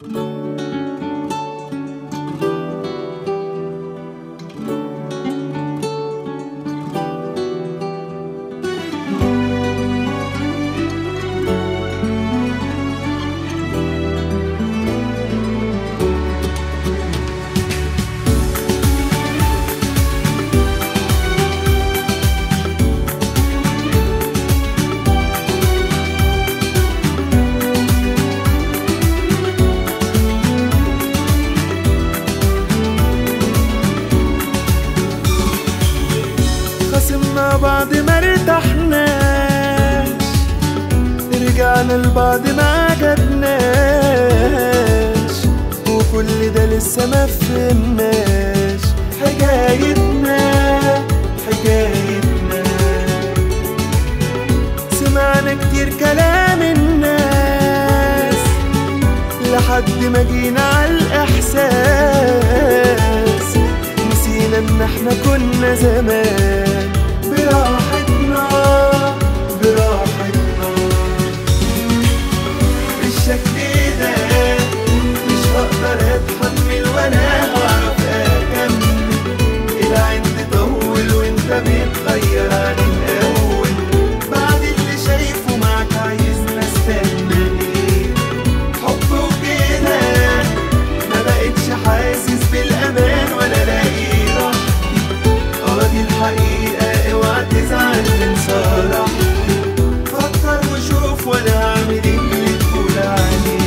خصمنا بعض ما ارتحناش رجعنا لبعض ما عجبناش وكل ده لسه ما فهمناش حكايتنا حكايتنا سمعنا كتير كلام الناس لحد ما جينا على الإحساس نسينا إن إحنا كنا زمان براحتنا براحتنا بالشكل ده مش هقدر أتحمل ولا هعرف أكمل العند طول وأنت بتغير عن الأول بعد اللي شايفه معاك عايزنا استنى إيه حب وكده ما بقتش حاسس بالامان ولا لاقي راحتي اه دي الحقيقه اوعى تزعل من صراحتي فكر وشوف وانا هعمل ايه اللي تقول عليه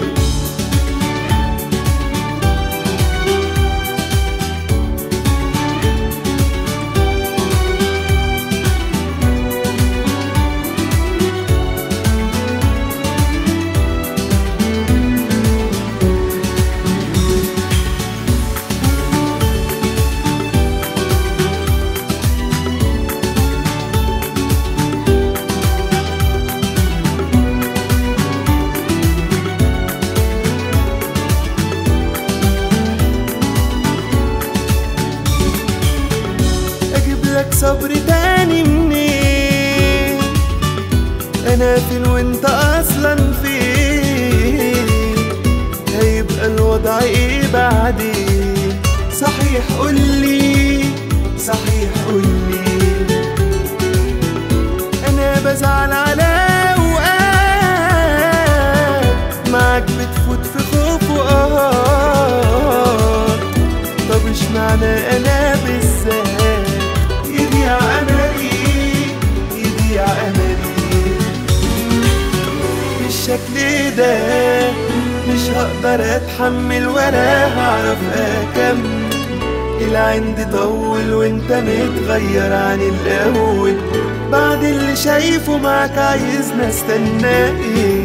اجيب لك صبر تاني منين انا فين وانت اصلا فين هيبقى الوضع ايه بعدين صحيح قولي صحيح قولي انا بزعل على اوقات معاك بتفوت في خوف وقهر طب اشمعنى انا بالذات يضيع املي يضيع املي بالشكل ده مش هقدر اتحمل ولا هعرف اكمل العند طول وانت متغير عن الاول بعد اللي شايفه معاك عايزنا استنى ايه